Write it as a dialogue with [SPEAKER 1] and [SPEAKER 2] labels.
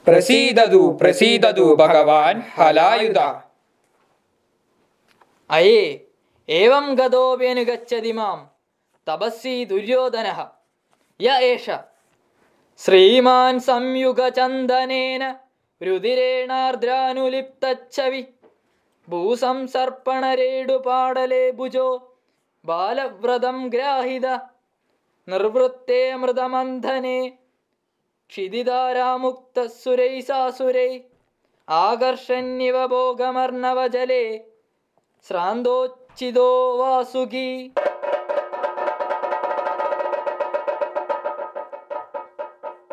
[SPEAKER 1] പ്രസീദതു പ്രസീദതു ഭഗവാൻ ഹലായുധ
[SPEAKER 2] അയേ ഏവം ഗതോപ്യനുഗച്ഛതി മാം തപസ്വി ദുര്യോധന യ ഏഷ ശ്രീമാൻ സംയുഗചന്ദനേന രുതിരേണാർദ്രാനുലിപ്തച്ഛവി ഭൂസംസർപ്പണരേടുപാടലേ ഭുജോ ബാലവ്രതം ഗ്രാഹിത നിർവൃത്തേ മൃതമന്ധനെ ക്ഷിതിധാരാമുക്തസുരൈസാസുരൈ ആകർഷണ്യവ ഭോഗമർണവജലേ ശ്രാന്തോച്ചിതോ വാസുകി